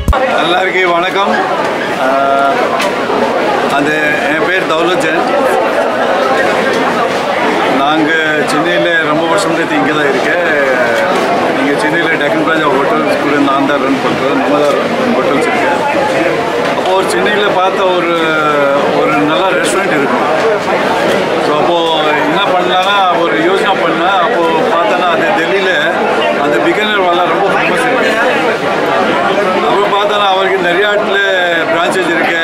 எல்லாருக்கும் வணக்கம் ஆஹ், அது என் பேர் தௌலத் ஜென் நாங்கள் சென்னையில் ரொம்ப வருஷத்துலேருந்து இங்கே தான் இருக்கேன் இங்கே சென்னையில் டெக்கன் பிளாஜா ஹோட்டல்ஸ் கூட நான் தான் ரன் பண்ணுறேன் நம்ம தான் ஹோட்டல்ஸ் இருக்கேன் அப்போ ஒரு சென்னையில் பார்த்த ஒரு ஒரு நல்ல ரெஸ்டாரண்ட் இருக்கும் ஸோ அப்போது என்ன பண்ணலான்னா ஒரு யோசனை பண்ணேன் அப்போது பார்த்தோன்னா அது டெல்லியில் அந்த பிகனர் வாலா ரொம்ப ஃபேமஸ் இருக்கு அப்புறம் பார்த்தோன்னா அவருக்கு நிறைய இடத்துல பிரான்ச்சஸ் இருக்கு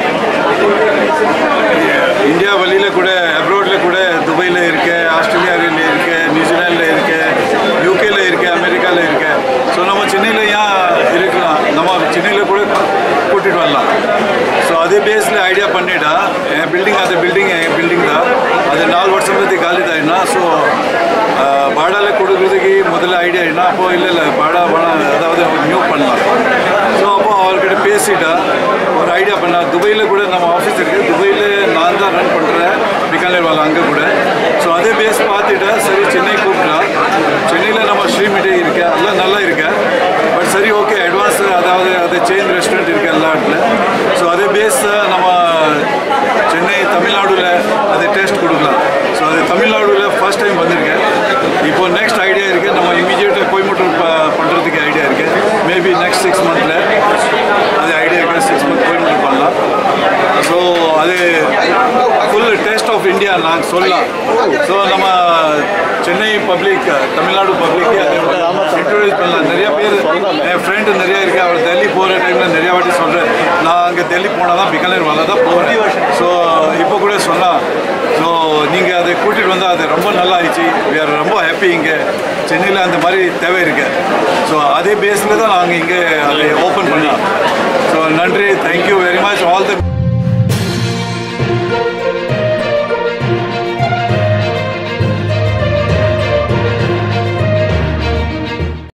இந்தியா வெளியில் கூட அப்ராடில் கூட துபாயில் இருக்கு ஆஸ்திரேலியாவில் இருக்கு நியூசிலாண்டில் இருக்கு யூகேல இருக்கு அமெரிக்காவில் இருக்கு ஸோ நம்ம சென்னையில் ஏன் இருக்கலாம் நம்ம சென்னையில் கூட கூட்டிகிட்டு வரலாம் ஸோ அதே பேஸில் ஐடியா பண்ணிட்டா என் பில்டிங் அது பில்டிங் என் பில்டிங் தான் அது நாலு வருஷம் பற்றி காலி தாயினா ஸோ பாடால கொடுக்குறதுக்கு முதல்ல ஐடியா என்ன அப்போ இல்லை இல்லை பாடா பணம் அதாவது நியூ பண்ணலாம் ஸோ அப்போ அவர்கிட்ட பேசிட்டா ஒரு ஐடியா பண்ணா துபாயில் கூட நம்ம ஆஃபீஸ் இருக்குது துபாயில் நான் தான் ரன் பண்ணுறேன் பிகானேர் வாலா அங்கே கூட ஸோ அதே பேஸ் பார்த்துட்டா சரி சென்னை கூப்பிடலாம் சென்னையில் நம்ம ஸ்ரீமிட்டே இருக்கு எல்லாம் நல்லா இருக்கு பட் சரி ஓகே அட்வான்ஸ் அதாவது அது செயின் ரெஸ்டாரண்ட் இருக்கு எல்லா இடத்துல ஸோ அதே பேஸ் நம்ம சென்னை தமிழ்நாடுல அது டேஸ்ட் கொடுக்கலாம் ஸோ அது தமிழ்நாடுல ஃபர்ஸ்ட் டைம் வந்திருக்கேன் இப்போ நெக்ஸ்ட் ஐடியா இருக்கு நம்ம இமீடியட்டாக கோயம்புத்தூர் ப- பண்றதுக்கு ஐடியா இருக்கு மேபி நெக்ஸ்ட் சிக்ஸ் மந்த்ல அது ஐடியா இருக்கு சிக்ஸ் மந்த் கோயம்புத்தூர் பண்ணலாம் ஸோ அது ஃபுல் டேஸ்ட் ஆஃப் இந்தியா நான் சொல்லலாம் ஸோ நம்ம Chennai public Tamil Nadu public introduce பண்ணலாம் நிறைய பேர் என் ஃப்ரெண்டு நிறைய இருக்கு அவர் டெல்லி போகிற டைமில் நிறைய வாட்டி சொல்கிறேன் நான் அங்கே டெல்லி போனால் தான் பிகானேர் வரல தான் போகிறேன் ஸோ இப்போ கூட சொன்னால் ஸோ நீங்கள் அதை கூட்டிகிட்டு வந்தால் அது ரொம்ப நல்லா ஆயிடுச்சு we are ரொம்ப ஹாப்பி இங்கே சென்னையில் அந்த மாதிரி தேவை இருக்கு ஸோ அதே பேஸில் தான் நாங்கள் இங்கே அதை ஓப்பன் பண்ணலாம் ஸோ நன்றி தேங்க்யூ வெரி மச் ஆல் த